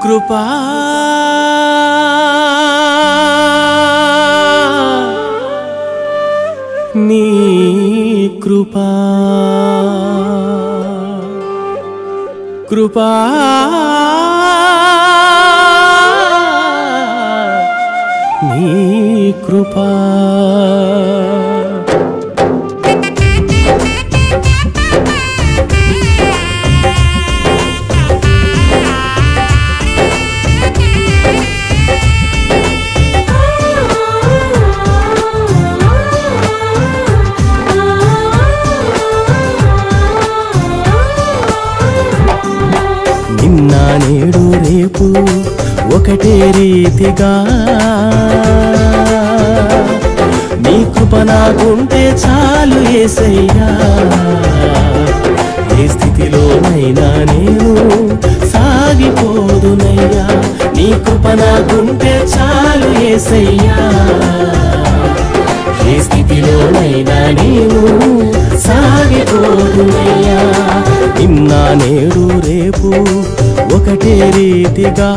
కృపా నీ కృపా కృపా నీ కృపా నిన్న నేడు రేపు ఒకటే రీతిగా నీ కృప నాకుంటే చాలు ఏసయ్యా ఏ స్థితిలోనైనా నేను సాగిపోదునయ్యా నీ కృప నాకుంటే చాలు ఏసయ్యా ఏ స్థితిలోనైనా నీవు సాగిపోదునయ్యా నిన్న నేడు రేపు ఒకటే రీతిగా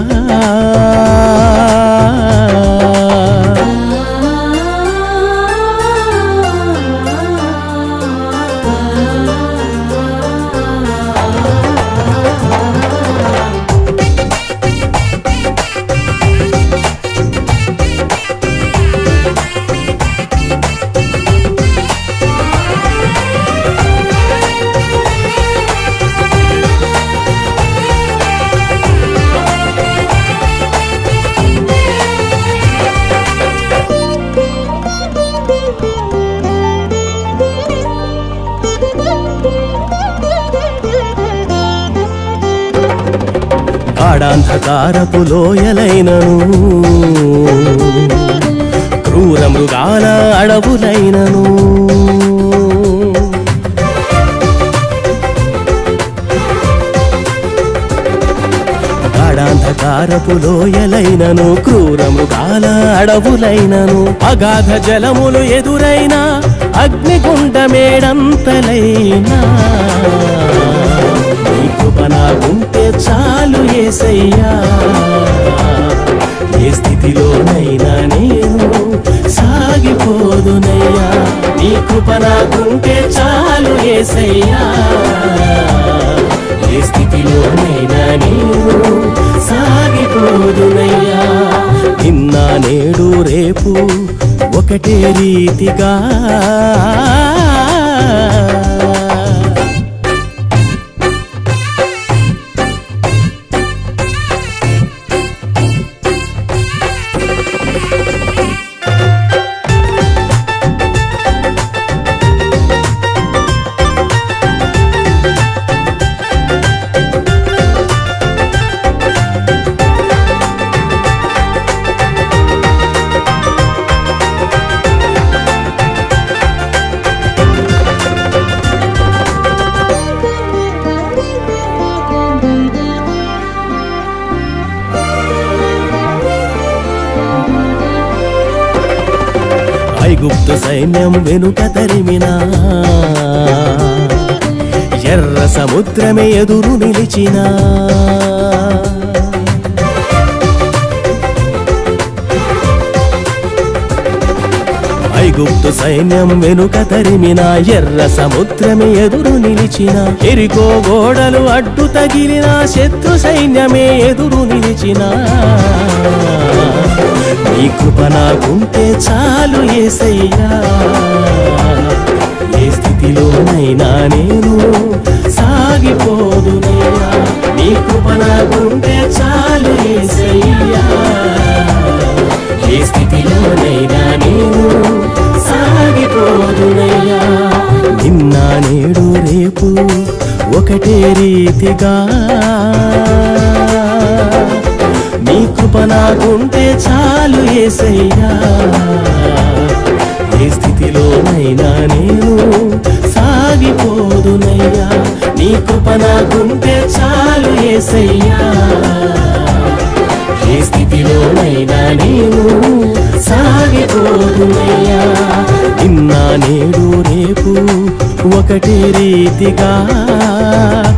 గాఢాంధకారపు లోయలైనను క్రూర మృగాల అడవులైనను గాఢాంధకారపు లోయలైనను క్రూర మృగాల అడవులైనను అగాధ జలములు ఎదురైన అగ్నిగుండమేడంతలైనా నీ కృప నాకుంటే చాలు ఏసయ్యా ఏ స్థితిలోనైనా నేను సాగిపోదునయ్యా నీ కృప నాకుంటే చాలు ఏసయ్యా ఏ స్థితిలోనైనా నేను సాగిపోదునయ్యా నిన్న నేడు రేపు ఒకటే రీతిగా ఐగుప్తు సైన్యం వెనుక తరిమినా ఎర్ర సముద్రమే ఎదురు నిలిచినా ఐగుప్తు సైన్యం వెనుక తరిమిన ఎర్ర సముద్రమే ఎదురు నిలిచిన ఎరికో గోడలు అడ్డు తగిలిన శత్రు సైన్యమే ఎదురు నిలిచిన నీ కృప నాకుంటే చాలు ఏసయ్యా ఏ స్థితిలోనైనా నేను సాగిపోదునయ్యా నీ కృప నాకుంటే చాలు ఏసయ్యా ఏ స్థితిలోనైనా నేను సాగిపోదునయ్యా నిన్న నేడు రేపు ఒకటే రీతిగా నీ కృప నాకుంటే చాలు ఏసయ్యా ఏ స్థితిలోనైనా నేను సాగిపోదునయ్యా నీ కృప నాకుంటే చాలు ఏసయ్యా ఏ స్థితిలోనైనా నేను సాగిపోదునయ్యా నిన్న నేడు రేపు ఒకటి రీతిగా